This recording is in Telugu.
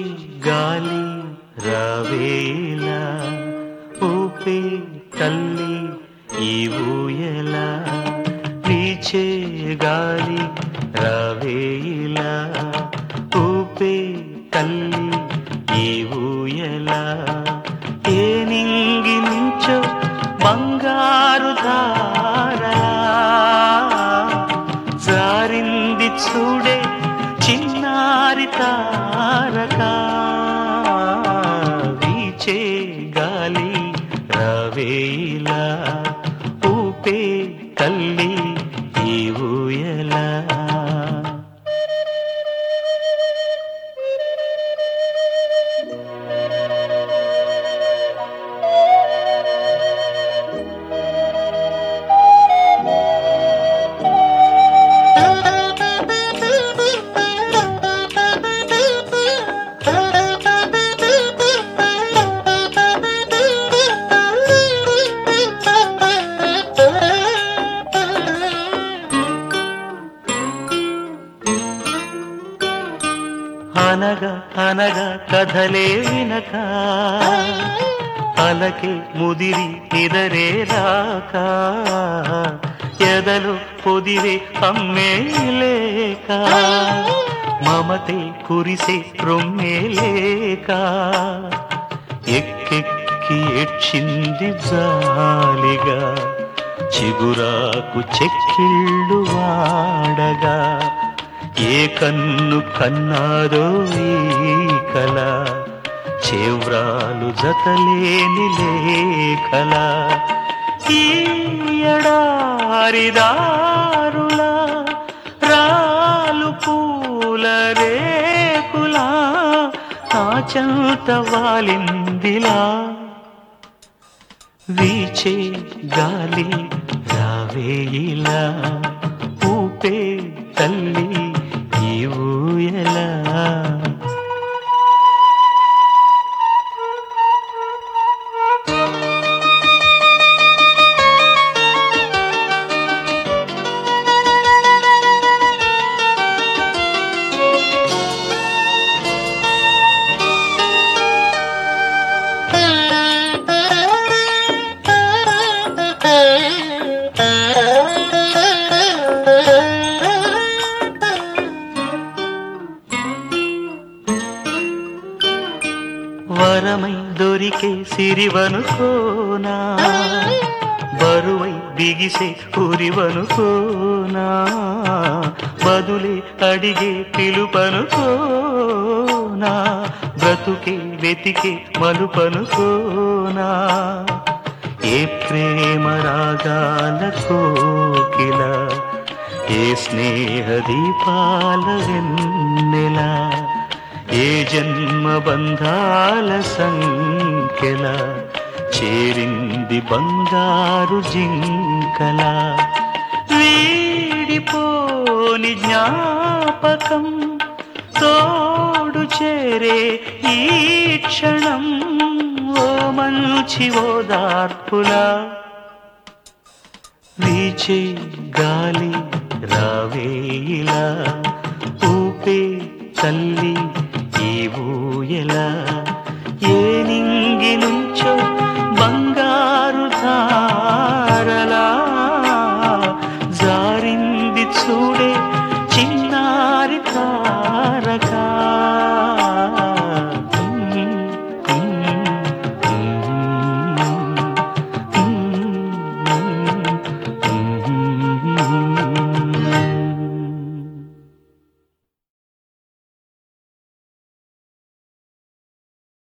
గాలి రావేలా ఊపే తల్లి ఈ ఊయల వీచే గాలి రావేలా ఊపే తల్లి ఈ ఊయల ఏ నింగి నుంచో బంగారు ధారలా జారింది చూడే చిన్నారి తారక వీచే గాలి రవేలా ఊపే తల్లి ఈ ఊయలా అనగా అనగా కథలే వినక అలకే ముదిరి నిదరే రాక ఎదలు పొదిరే అమ్మే లేక మమతే కురిసే రొమ్మే లేక ఎక్కెక్కి ఏడ్చింది జాలిగా చిగురాకు చెక్కిళ్ళు వాడగా ఏ కన్ను కన్నాదో ఈ కల చేవ్రాలు జతలేని లేఖల ఈ ఎడారిదారుల రాలు పూల రేకులా నా చెంత వాలిందిలా వీచే గాలి రావేయిలా ఊపే తల్లి ఈ ఊయలా వరమై దొరికే సిరివనుకోనా బరువై బిగిసే ఉరివనుకోనా బదులే అడిగే పిలుపనుకోనా బ్రతుకే వెతికే మలుపనుకోనా ఏ ప్రేమ రాగాల కోకిల ఏ స్నేహ దీపాల వెన్నెల ఏ జన్మ బంధాల సంఖ్యల చేరింది బంగారు జింకల వీడిపోని జ్ఞాపకం తోడు చేరే ఈ క్షణం ఓ మంచి ఓదార్పులా వీచే గాలి రావేయిలా ఊపే తల్లి ఈ ఊయలా ఏ నింగి నుండి